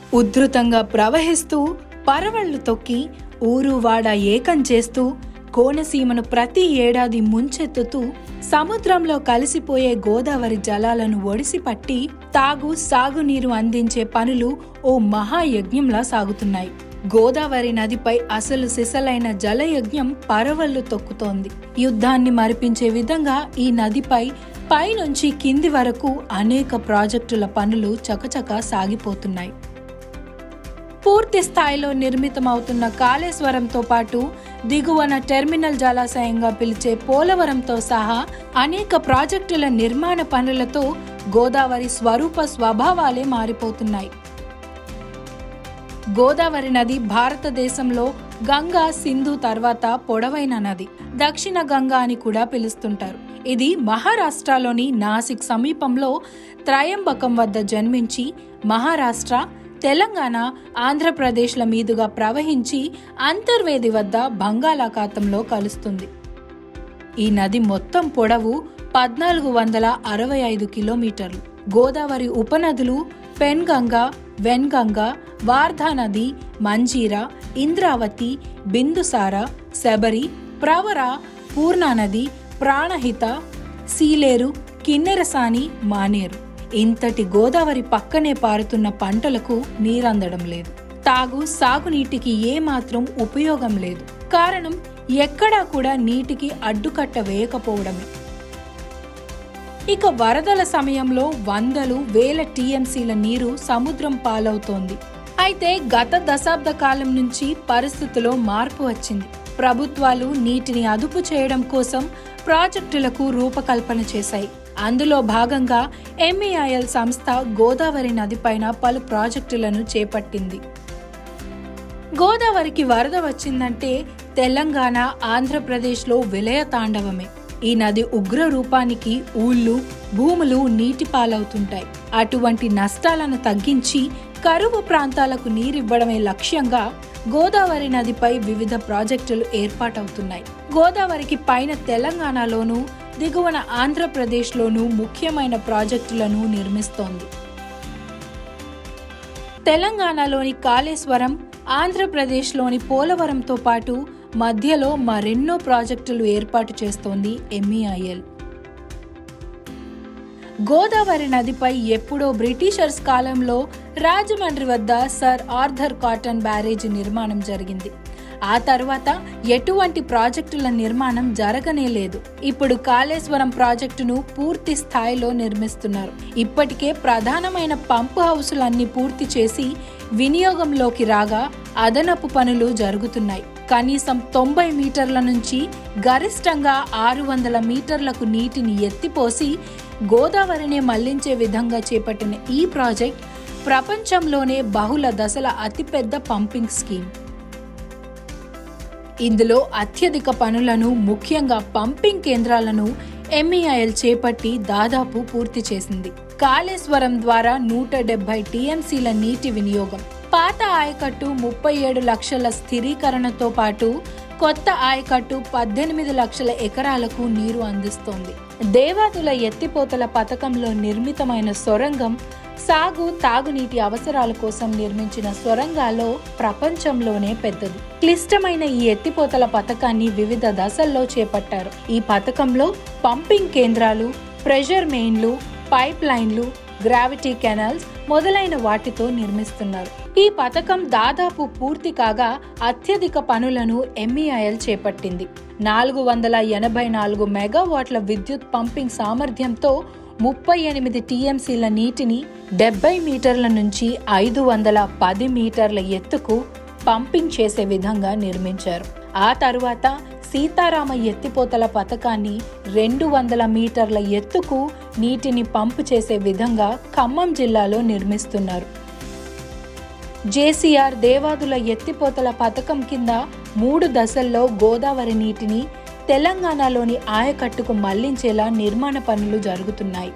ఉధృతంగా ప్రవహిస్తూ పరవళ్లు తొక్కి ఊరు వాడ ఏకం చేస్తూ కోనసీమను ప్రతి ఏడాది ముంచెత్తుతూ సముద్రంలో కలిసిపోయే గోదావరి జలాలను ఒడిసిపట్టి తాగు సాగునీరు అందించే పనులు ఓ మహాయజ్ఞంలా సాగుతున్నాయి గోదావరి నదిపై అసలు సిసలైన జలయజ్ఞం పరవళ్లు తొక్కుతోంది యుద్ధాన్ని మరిపించే విధంగా ఈ నదిపై పైనుంచి కింది వరకు అనేక ప్రాజెక్టుల పనులు చకచక సాగిపోతున్నాయి పూర్తి స్థాయిలో నిర్మితమవుతున్న కాళేశ్వరంతో పాటు దిగువన టెర్మినల్ జలాశయంగా పిలిచే పోలవరంతో సహా అనేక ప్రాజెక్టుల నిర్మాణ పనులతో గోదావరి స్వరూప స్వభావాలే మారిపోతున్నాయి గోదావరి నది భారతదేశంలో గంగా సింధు తర్వాత పొడవైన నది దక్షిణ గంగా అని కూడా పిలుస్తుంటారు ఇది మహారాష్ట్రలోని నాసిక్ సమీపంలో త్రయంబకం వద్ద జన్మించి మహారాష్ట్ర తెలంగాణ ఆంధ్రప్రదేశ్ల మీదుగా ప్రవహించి అంతర్వేది వద్ద బంగాళాఖాతంలో కలుస్తుంది ఈ నది మొత్తం పొడవు పద్నాలుగు వందల అరవై ఐదు కిలోమీటర్లు గోదావరి ఉపనదులు పెన్గంగా వెన్గంగా వార్ధా నది మంజీరా ఇంద్రావతి బిందుసార శబరి ప్రవర పూర్ణా నది ప్రాణహిత సీలేరు కిన్నెరసాని మానేరు ఇంతటి గోదావరి పక్కనే పారుతున్న పంటలకు నీరందడం లేదు తాగు సాగునీటికి ఏమాత్రం ఉపయోగం లేదు కారణం ఎక్కడా కూడా నీటికి అడ్డుకట్ట వేయకపోవడమే ఇక వరదల సమయంలో వందలు వేల టీఎంసీల నీరు సముద్రం పాలవుతోంది అయితే గత దశాబ్ద కాలం నుంచి పరిస్థితిలో మార్పు వచ్చింది ప్రభుత్వాలు నీటిని అదుపు చేయడం కోసం ప్రాజెక్టులకు రూపకల్పన చేశాయి అందులో భాగంగా ఎంఈఐఎల్ సంస్థ గోదావరి నదిపైన పలు ప్రాజెక్టులను చేపట్టింది గోదావరికి వరద వచ్చిందంటే తెలంగాణ ఆంధ్రప్రదేశ్లో విలయ తాండవమే ఈ నది ఉగ్ర రూపానికి ఊళ్ళు భూములు నీటి పాలవుతుంటాయి అటువంటి నష్టాలను తగ్గించి కరువు ప్రాంతాలకు నీరివ్వడమే లక్ష్యంగా గోదావరి నదిపై వివిధ ప్రాజెక్టులు ఏర్పాటవుతున్నాయి గోదావరికి పైన తెలంగాణలోనూ దిగువన ఆంధ్రప్రదేశ్లోనూ ముఖ్యమైన ప్రాజెక్టులను నిర్మిస్తోంది తెలంగాణలోని కాళేశ్వరం ఆంధ్రప్రదేశ్లోని పోలవరంతో పాటు మధ్యలో మరెన్నో ప్రాజెక్టులు ఏర్పాటు చేస్తోంది ఎంఈఐఎల్ గోదావరి నదిపై ఎప్పుడో బ్రిటిషర్స్ కాలంలో రాజమండ్రి వద్ద సర్ ఆర్థర్ కాటన్ బ్యారేజీ నిర్మాణం జరిగింది ఆ తర్వాత ఎటువంటి ప్రాజెక్టుల నిర్మాణం జరగనే లేదు ఇప్పుడు కాళేశ్వరం ప్రాజెక్టును పూర్తి స్థాయిలో నిర్మిస్తున్నారు ఇప్పటికే ప్రధానమైన పంపు హౌసులన్నీ పూర్తి చేసి వినియోగంలోకి రాగా అదనపు పనులు జరుగుతున్నాయి కనీసం తొంభై మీటర్ల నుంచి గరిష్టంగా ఆరు వందల మీటర్లకు నీటిని ఎత్తిపోసి గోదావరిని మళ్లించే విధంగా చేపట్టిన ఈ ప్రాజెక్ట్ ప్రపంచంలోనే బహుళ దశల అతిపెద్ద పంపింగ్ స్కీమ్ ఇందులో అత్యధిక పనులను ముఖ్యంగా పంపింగ్ కేంద్రాలను ఎంఈఐఎల్ చేపట్టి దాదాపు పూర్తి చేసింది కాళేశ్వరం ద్వారా నూట డెబ్బై టీఎంసీల నీటి వినియోగం పాత ఆయకట్టు ముప్పై ఏడు లక్షల స్థిరీకరణతో పాటు కొత్త ఆయకట్టు పద్దెనిమిది లక్షల ఎకరాలకు నీరు అందిస్తోంది దేవాదుల ఎత్తిపోతల పథకంలో నిర్మితమైన సొరంగం సాగు తాగునీటి అవసరాల కోసం నిర్మించిన సొరంగాల్లో ప్రపంచంలోనే పెద్దది క్లిష్టమైన ఈ ఎత్తిపోతల పథకాన్ని వివిధ దశల్లో చేపట్టారు ఈ పథకంలో పంపింగ్ కేంద్రాలు ప్రెషర్ మెయిన్లు పైప్ లైన్లు గ్రావిటీ కెనాల్స్ మొదలైన వాటితో నిర్మిస్తున్నారు ఈ పథకం దాదాపు పూర్తి కాగా అత్యధిక పనులను ఎంఈఐఎల్ చేపట్టింది నాలుగు వందల ఎనభై నాలుగు మెగావాట్ల విద్యుత్ పంపింగ్ సామర్థ్యంతో ముప్పై ఎనిమిది టీఎంసీల నీటిని డెబ్బై మీటర్ల నుంచి ఐదు వందల పది మీటర్ల ఎత్తుకు పంపింగ్ చేసే విధంగా నిర్మించారు ఆ తరువాత సీతారామ ఎత్తిపోతల పథకాన్ని రెండు వందల మీటర్ల ఎత్తుకు నీటిని పంపు చేసే విధంగా ఖమ్మం జిల్లాలో నిర్మిస్తున్నారు జేసీఆర్ దేవాదుల ఎత్తిపోతల పథకం కింద మూడు దశల్లో గోదావరి నీటిని తెలంగాణలోని ఆయకట్టుకు మళ్లించేలా నిర్మాణ పనులు జరుగుతున్నాయి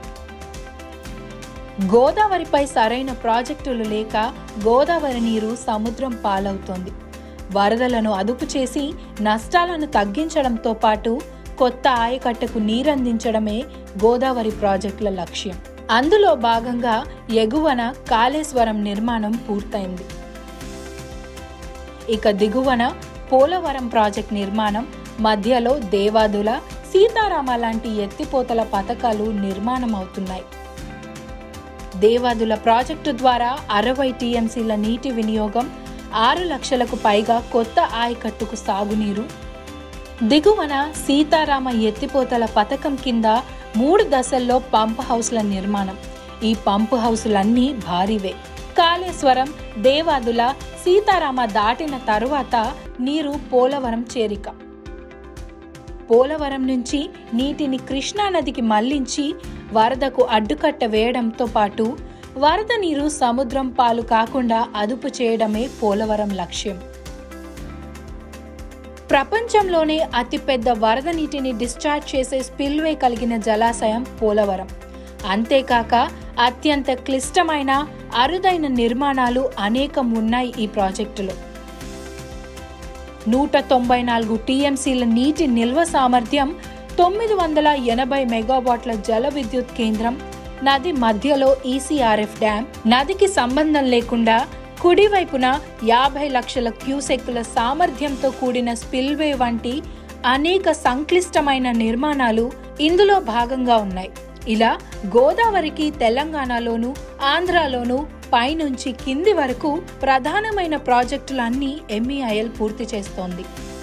గోదావరిపై సరైన ప్రాజెక్టులు లేక గోదావరి నీరు సముద్రం పాలవుతోంది వరదలను అదుపు చేసి నష్టాలను తగ్గించడంతో పాటు కొత్త ఆయకట్టకు నీరందించడమే గోదావరి ప్రాజెక్టుల లక్ష్యం అందులో భాగంగా ఎగువన కాళేశ్వరం నిర్మాణం పూర్తయింది ఇక దిగువన పోలవరం ప్రాజెక్ట్ నిర్మాణం మధ్యలో దేవాదుల సీతారామ లాంటి ఎత్తిపోతల పథకాలు నిర్మాణం అవుతున్నాయి దేవాదుల ప్రాజెక్టు ద్వారా అరవై టీఎంసీల నీటి వినియోగం ఆరు లక్షలకు పైగా కొత్త ఆయకట్టుకు సాగునీరు దిగువన సీతారామ ఎత్తిపోతల పథకం కింద మూడు దశల్లో పంప్ హౌస్ల నిర్మాణం ఈ పంప్ హౌసులన్నీ భారీవే కాళేశ్వరం దేవాదుల సీతారామ దాటిన తరువాత నీరు పోలవరం చేరిక పోలవరం నుంచి నీటిని కృష్ణానదికి మళ్లించి వరదకు అడ్డుకట్ట వేయడంతో పాటు వరద నీరు సముద్రం పాలు కాకుండా అదుపు చేయడమే పోలవరం లక్ష్యం ప్రపంచంలోనే అతిపెద్ద వరద నీటిని డిశ్చార్జ్ చేసే స్పిల్వే కలిగిన జలాశయం పోలవరం అంతేకాక అత్యంత క్లిష్టమైన అరుదైన నిర్మాణాలు అనేకం ఉన్నాయి ఈ ప్రాజెక్టులో నూట తొంభై నాలుగు టీఎంసీల నీటి నిల్వ సామర్థ్యం తొమ్మిది వందల ఎనభై మెగావాట్ల జల విద్యుత్ కేంద్రం నది మధ్యలో ఈసీఆర్ఎఫ్ డ్యాం నదికి సంబంధం లేకుండా కుడివైపున యాభై లక్షల క్యూసెక్కుల సామర్థ్యంతో కూడిన స్పిల్వే వంటి అనేక సంక్లిష్టమైన నిర్మాణాలు ఇందులో భాగంగా ఉన్నాయి ఇలా గోదావరికి తెలంగాణలోను ఆంధ్రాలోను పైనుంచి కింది వరకు ప్రధానమైన ప్రాజెక్టులన్నీ ఎంఈఐఎల్ పూర్తి చేస్తోంది